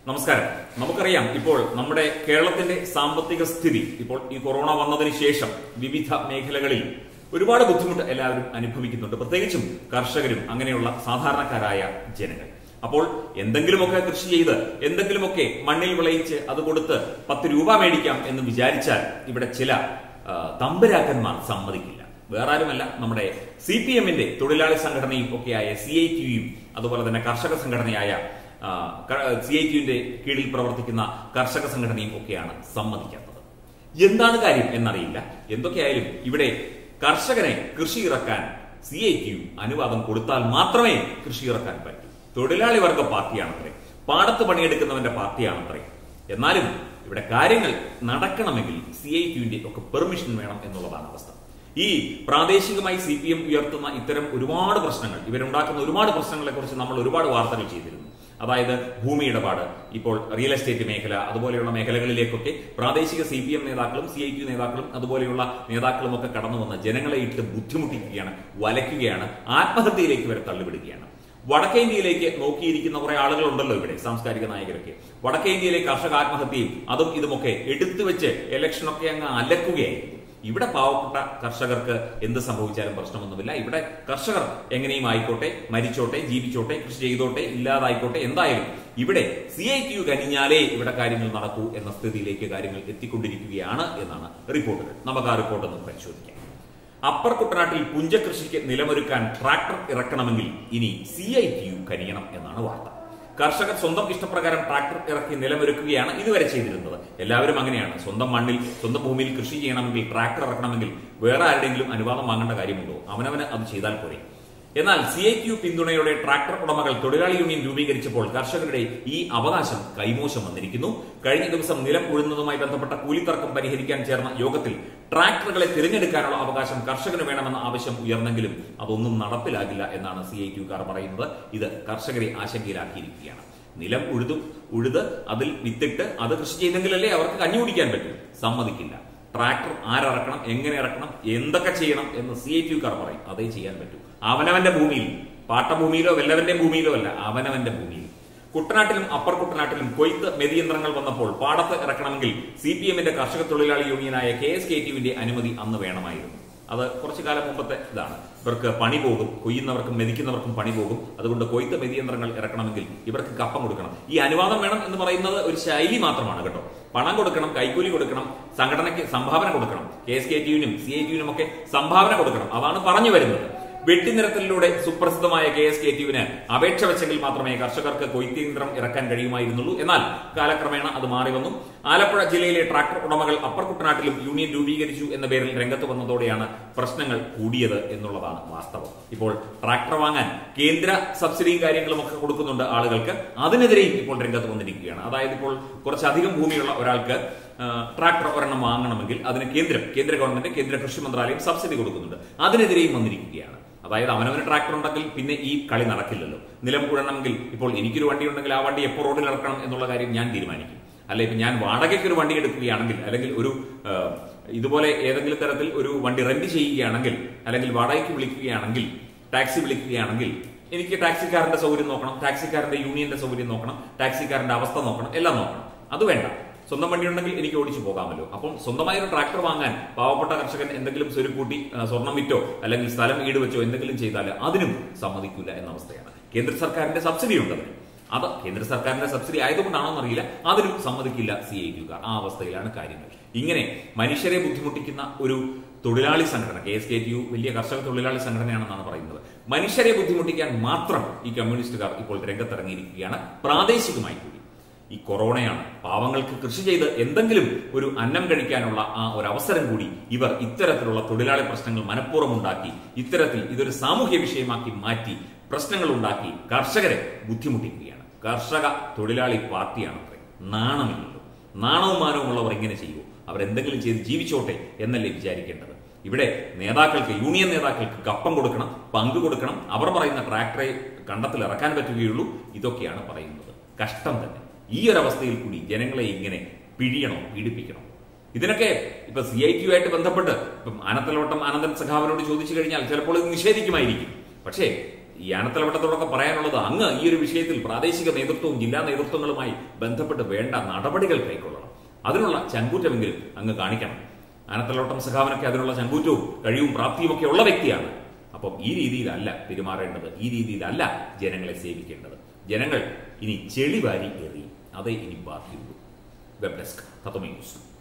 നമസ്കാരം നമുക്കറിയാം ഇപ്പോൾ നമ്മുടെ കേരളത്തിന്റെ സാമ്പത്തിക സ്ഥിതി ഇപ്പോൾ ഈ കൊറോണ വന്നതിന് ശേഷം വിവിധ മേഖലകളിൽ ഒരുപാട് ബുദ്ധിമുട്ട് എല്ലാവരും അനുഭവിക്കുന്നുണ്ട് പ്രത്യേകിച്ചും കർഷകരും അങ്ങനെയുള്ള സാധാരണക്കാരായ ജനങ്ങൾ അപ്പോൾ എന്തെങ്കിലുമൊക്കെ കൃഷി ചെയ്ത് എന്തെങ്കിലുമൊക്കെ മണ്ണിൽ വിളയിച്ച് അത് കൊടുത്ത് പത്ത് രൂപ മേടിക്കാം എന്ന് വിചാരിച്ചാൽ ഇവിടെ ചില ആ, തമ്പുരാക്കന്മാർ സമ്മതിക്കില്ല വേറെ ആരുമല്ല നമ്മുടെ സി പി എമ്മിന്റെ തൊഴിലാളി സംഘടനയും ഒക്കെയായ സി ഐ ടിയും അതുപോലെ തന്നെ കർഷക സംഘടനയായ സി ഐ ടിയുടെ കീഴിൽ പ്രവർത്തിക്കുന്ന കർഷക സംഘടനയും ഒക്കെയാണ് സമ്മതിക്കാത്തത് എന്താണ് കാര്യം എന്നറിയില്ല എന്തൊക്കെയായാലും ഇവിടെ കർഷകനെ കൃഷി ഇറക്കാൻ സി ഐ ടിയു അനുവാദം കൊടുത്താൽ മാത്രമേ കൃഷി ഇറക്കാൻ പറ്റൂ തൊഴിലാളി വർഗ പാർട്ടിയാണത്രേ പാടത്ത് പണിയെടുക്കുന്നവന്റെ പാർട്ടിയാണത്രേ എന്നാലും ഇവിടെ കാര്യങ്ങൾ നടക്കണമെങ്കിൽ സി ഐ ടിയുടെ ഒക്കെ പെർമിഷൻ വേണം എന്നുള്ളതാണ് അവസ്ഥ ഈ പ്രാദേശികമായി സി പി എം ഉയർത്തുന്ന ഇത്തരം ഒരുപാട് പ്രശ്നങ്ങൾ ഇവരുണ്ടാക്കുന്ന ഒരുപാട് പ്രശ്നങ്ങളെ കുറിച്ച് നമ്മൾ ഒരുപാട് വാർത്തകൾ ചെയ്തിരുന്നു അതായത് ഭൂമി ഇടപാട് ഇപ്പോൾ റിയൽ എസ്റ്റേറ്റ് മേഖല അതുപോലെയുള്ള മേഖലകളിലേക്കൊക്കെ പ്രാദേശിക സി പി എം നേതാക്കളും സി ഐ ടി നേതാക്കളും അതുപോലെയുള്ള നേതാക്കളും ഒക്കെ കടന്നു വന്ന് ജനങ്ങളെ ഇട്ട് ബുദ്ധിമുട്ടിക്കുകയാണ് വലയ്ക്കുകയാണ് ആത്മഹത്യയിലേക്ക് വരെ തള്ളിവിടുകയാണ് വടക്കേ ഇന്ത്യയിലേക്ക് നോക്കിയിരിക്കുന്ന കുറെ ആളുകളുണ്ടല്ലോ ഇവിടെ സാംസ്കാരിക നായകരൊക്കെ വടക്കേ ഇന്ത്യയിലെ കർഷക ആത്മഹത്യയും അതും ഇതുമൊക്കെ എടുത്തു വെച്ച് ഇലക്ഷനൊക്കെ അങ്ങ് അലക്കുകയായിരുന്നു ഇവിടെ പാവപ്പെട്ട കർഷകർക്ക് എന്ത് സംഭവിച്ചാലും പ്രശ്നമൊന്നുമില്ല ഇവിടെ കർഷകർ എങ്ങനെയും ആയിക്കോട്ടെ മരിച്ചോട്ടെ ജീവിച്ചോട്ടെ കൃഷി ചെയ്തോട്ടെ ഇല്ലാതായിക്കോട്ടെ എന്തായാലും ഇവിടെ സി ഐ ടി യു കനിഞ്ഞാലേ ഇവിടെ കാര്യങ്ങൾ നടക്കൂ എന്ന സ്ഥിതിയിലേക്ക് കാര്യങ്ങൾ എത്തിക്കൊണ്ടിരിക്കുകയാണ് എന്നാണ് റിപ്പോർട്ടുകൾ നമുക്ക് ആ റിപ്പോർട്ട് ഒന്ന് പരിശോധിക്കാം അപ്പർ കുട്ടനാട്ടിൽ പുഞ്ചകൃഷിക്ക് നിലമൊരുക്കാൻ ട്രാക്ടർ ഇറക്കണമെങ്കിൽ ഇനി സി ഐ ടി യു കനിയണം എന്നാണ് വാർത്ത കർഷകർ സ്വന്തം ഇഷ്ടപ്രകാരം ട്രാക്ടർ ഇറക്കി നിലമൊരുക്കുകയാണ് ഇതുവരെ ചെയ്തിരുന്നത് എല്ലാവരും അങ്ങനെയാണ് സ്വന്തം മണ്ണിൽ സ്വന്തം ഭൂമിയിൽ കൃഷി ചെയ്യണമെങ്കിൽ ട്രാക്ടർ ഇറക്കണമെങ്കിൽ വേറെ ആരുടെയെങ്കിലും അനുവാദം വാങ്ങേണ്ട കാര്യമുണ്ടോ അവനവന് അത് ചെയ്താൽ പോരെ എന്നാൽ സി ഐ ക്യു പിന്തുണയോടെ ട്രാക്ടർ ഉടമകൾ തൊഴിലാളി യൂണിയൻ രൂപീകരിച്ചപ്പോൾ കർഷകരുടെ ഈ അവകാശം കൈമോശം വന്നിരിക്കുന്നു കഴിഞ്ഞ ദിവസം നിലം ഉഴുന്നതുമായി ബന്ധപ്പെട്ട കൂലിത്തർക്കം പരിഹരിക്കാൻ ചേർന്ന യോഗത്തിൽ ട്രാക്ടറുകളെ തിരഞ്ഞെടുക്കാനുള്ള അവകാശം കർഷകന് വേണമെന്ന ആവശ്യം ഉയർന്നെങ്കിലും അതൊന്നും നടപ്പിലാകില്ല എന്നാണ് സി ഐ ക്യുക്കാർ പറയുന്നത് ഇത് കർഷകരെ ആശങ്കയിലാക്കിയിരിക്കുകയാണ് നിലം ഉഴുതു ഉഴുത് അതിൽ വിത്തിട്ട് അത് കൃഷി ചെയ്തെങ്കിലല്ലേ അവർക്ക് കഞ്ഞി കുടിക്കാൻ പറ്റും സമ്മതിക്കില്ല ട്രാക്ടർ ആരിറക്കണം എങ്ങനെ ഇറക്കണം എന്തൊക്കെ ചെയ്യണം എന്ന് സി ഐ ടിക്കാർ പറയും അതേ ചെയ്യാൻ പറ്റൂ അവനവന്റെ ഭൂമിയിൽ പാട്ടഭൂമിയിലോ വല്ലവന്റെ ഭൂമിയിലോ അല്ല അവനവന്റെ ഭൂമിയിൽ കുട്ടനാട്ടിലും അപ്പർ കുട്ടനാട്ടിലും കൊയ്ത്ത് മെതിയന്ത്രങ്ങൾ വന്നപ്പോൾ പാടത്ത് ഇറക്കണമെങ്കിൽ സി പി എമ്മിന്റെ കർഷക തൊഴിലാളി യൂണിയനായ കെ എസ് കെ ടിയുവിന്റെ അനുമതി അന്ന് വേണമായിരുന്നു അത് കുറച്ചു കാലം മുമ്പത്തെ ഇതാണ് ഇവർക്ക് പണി പോകും കൊയ്യുന്നവർക്കും മെതിക്കുന്നവർക്കും പണി പോകും അതുകൊണ്ട് കൊയ്ത്ത് മെതിയന്ത്രങ്ങൾ ഇറക്കണമെങ്കിൽ ഇവർക്ക് കപ്പം കൊടുക്കണം ഈ അനുവാദം വേണം എന്ന് പറയുന്നത് ഒരു ശൈലി മാത്രമാണ് കേട്ടോ പണം കൊടുക്കണം കൈക്കൂലി കൊടുക്കണം സംഘടനയ്ക്ക് സംഭാവന കൊടുക്കണം കെ എസ് കെ ടിയുനും സി ഐ ടിയുനും ഒക്കെ സംഭാവന കൊടുക്കണം അതാണ് പറഞ്ഞു വരുന്നത് വെട്ടിനിരത്തലിലൂടെ സുപ്രസിദ്ധമായ കെ എസ് കെ ടിയുവിന് അപേക്ഷ വെച്ചെങ്കിൽ മാത്രമേ കർഷകർക്ക് കൊയ്ത്തിയന്ത്രം ഇറക്കാൻ കഴിയുമായിരുന്നുള്ളൂ എന്നാൽ കാലക്രമേണ അത് മാറി വന്നു ആലപ്പുഴ ജില്ലയിലെ ട്രാക്ടർ ഉടമകൾ അപ്പർ കുട്ടനാട്ടിലും യൂണിയൻ രൂപീകരിച്ചു എന്ന പേരിൽ രംഗത്ത് വന്നതോടെയാണ് പ്രശ്നങ്ങൾ കൂടിയത് എന്നുള്ളതാണ് വാസ്തവം ഇപ്പോൾ ട്രാക്ടർ വാങ്ങാൻ കേന്ദ്ര സബ്സിഡിയും കാര്യങ്ങളും ഒക്കെ കൊടുക്കുന്നുണ്ട് ആളുകൾക്ക് അതിനെതിരെയും ഇപ്പോൾ രംഗത്ത് വന്നിരിക്കുകയാണ് അതായത് ഇപ്പോൾ കുറച്ചധികം ഭൂമിയുള്ള ഒരാൾക്ക് ആ, ട്രാക്ടർ ഒരെണ്ണം വാങ്ങണമെങ്കിൽ അതിന് കേന്ദ്രം കേന്ദ്ര ഗവൺമെന്റ് കേന്ദ്ര കൃഷി മന്ത്രാലയം സബ്സിഡി കൊടുക്കുന്നുണ്ട് അതിനെതിരെയും വന്നിരിക്കുകയാണ് അതായത് അവനവന് ട്രാക്ടർ ഉണ്ടെങ്കിൽ പിന്നെ ഈ കളി നടക്കില്ലല്ലോ നിലം കുഴണമെങ്കിൽ ഇപ്പോൾ എനിക്കൊരു വണ്ടി ഉണ്ടെങ്കിൽ ആ വണ്ടി എപ്പോൾ റോഡിൽ ഇറക്കണം എന്നുള്ള കാര്യം ഞാൻ തീരുമാനിക്കും അല്ലെ ഇപ്പൊ ഞാൻ വാടകയ്ക്ക് ഒരു വണ്ടി എടുക്കുകയാണെങ്കിൽ അല്ലെങ്കിൽ ഒരു ആ, ഇതുപോലെ ഏതെങ്കിലും തരത്തിൽ ഒരു വണ്ടി റെന്റ് ചെയ്യുകയാണെങ്കിൽ അല്ലെങ്കിൽ വാടകയ്ക്ക് വിളിക്കുകയാണെങ്കിൽ ടാക്സി വിളിക്കുകയാണെങ്കിൽ എനിക്ക് ടാക്സിക്കാരന്റെ സൗകര്യം നോക്കണം ടാക്സിക്കാരന്റെ യൂണിയന്റെ സൗകര്യം നോക്കണം ടാക്സിക്കാരന്റെ അവസ്ഥ നോക്കണം എല്ലാം നോക്കണം അത് വേണ്ട സ്വന്തം വണ്ടി ഉണ്ടെങ്കിൽ എനിക്ക് ഓടിച്ചു പോകാമല്ലോ അപ്പം സ്വന്തമായ ഒരു ട്രാക്ടർ വാങ്ങാൻ പാവപ്പെട്ട കർഷകൻ എന്തെങ്കിലും സ്വരുക്കൂട്ടി ആ, സ്വർണം വിറ്റോ അല്ലെങ്കിൽ സ്ഥലം ഈട് വെച്ചോ എന്തെങ്കിലും ചെയ്താൽ അതിനും സമ്മതിക്കില്ല എന്ന അവസ്ഥയാണ് കേന്ദ്ര സർക്കാരിന്റെ സബ്സിഡി ഉണ്ട് അതിന് അത് കേന്ദ്ര സർക്കാരിന്റെ സബ്സിഡി ആയതുകൊണ്ടാണോ എന്നറിയില്ല അതിനും സമ്മതിക്കില്ല സി ഐ ടിക്കാർ ആ അവസ്ഥയിലാണ് കാര്യങ്ങൾ ഇങ്ങനെ മനുഷ്യരെ ബുദ്ധിമുട്ടിക്കുന്ന ഒരു തൊഴിലാളി സംഘടന K S K T U വലിയ കർഷക തൊഴിലാളി സംഘടനയാണെന്നാണ് പറയുന്നത് മനുഷ്യരെ ബുദ്ധിമുട്ടിക്കാൻ മാത്രം ഈ കമ്മ്യൂണിസ്റ്റുകാർ ഇപ്പോൾ രംഗത്തിറങ്ങിയിരിക്കുകയാണ് പ്രാദേശികമായി കൂടി ഈ കൊറോണയാണ് പാവങ്ങൾക്ക് കൃഷി ചെയ്ത് എന്തെങ്കിലും ഒരു അന്നം കഴിക്കാനുള്ള ആ ഒരു അവസരം കൂടി ഇവർ ഇത്തരത്തിലുള്ള തൊഴിലാളി പ്രശ്നങ്ങൾ മനഃപൂർവ്വം ഉണ്ടാക്കി ഇത്തരത്തിൽ ഇതൊരു സാമൂഹ്യ വിഷയമാക്കി മാറ്റി പ്രശ്നങ്ങൾ ഉണ്ടാക്കി കർഷകരെ ബുദ്ധിമുട്ടിക്കുകയാണ് കർഷക തൊഴിലാളി പാർട്ടിയാണ് അത്രേ നാണമില്ലല്ലോ നാണവും മാനവും ഉള്ളവർ ഇങ്ങനെ ചെയ്യൂ അവരെന്തെങ്കിലും ചെയ്ത് ജീവിച്ചോട്ടെ എന്നല്ലേ വിചാരിക്കേണ്ടത് ഇവിടെ നേതാക്കൾക്ക് യൂണിയൻ നേതാക്കൾക്ക് കപ്പം കൊടുക്കണം പങ്ക് കൊടുക്കണം അവർ പറയുന്ന ട്രാക്ടറെ കണ്ടത്തിൽ ഇറക്കാൻ പറ്റുകയുള്ളൂ ഇതൊക്കെയാണ് പറയുന്നത് കഷ്ടം തന്നെ ഈ ഒരു അവസ്ഥയിൽ കൂടി ജനങ്ങളെ ഇങ്ങനെ പിഴിയണോ പീഡിപ്പിക്കണോ ഇതിനൊക്കെ ഇപ്പൊ സി ഐ ടി ആയിട്ട് ബന്ധപ്പെട്ട് ഇപ്പം ആനത്തലോട്ടം ആനന്ദൻ സഖാവിനോട് ചോദിച്ചു കഴിഞ്ഞാൽ ചിലപ്പോൾ ഇത് നിഷേധിക്കുമായിരിക്കും പക്ഷേ ഈ ആനത്തലവട്ടത്തോടൊക്കെ പറയാനുള്ളത് അങ്ങ് ഈ ഒരു വിഷയത്തിൽ പ്രാദേശിക നേതൃത്വവും ജില്ലാ നേതൃത്വങ്ങളുമായി ബന്ധപ്പെട്ട് വേണ്ട നടപടികൾ കൈക്കൊള്ളണം അതിനുള്ള ചങ്കൂറ്റമെങ്കിലും അങ്ങ് കാണിക്കണം ആനത്തലവട്ടം സഖാവിനൊക്കെ അതിനുള്ള ചങ്കൂറ്റവും കഴിവും പ്രാപ്തിയും ഒക്കെ ഉള്ള വ്യക്തിയാണ് അപ്പം ഈ രീതിയിലല്ല പെരുമാറേണ്ടത് ഈ രീതിയിലല്ല ജനങ്ങളെ സേവിക്കേണ്ടത് ജനങ്ങൾ ഇനി ചെളിവാരി എറിയും അതേ ഇനി ബാക്കിയുള്ളൂ വെബ് ഡെസ്ക് തത്വമേ ന്യൂസ്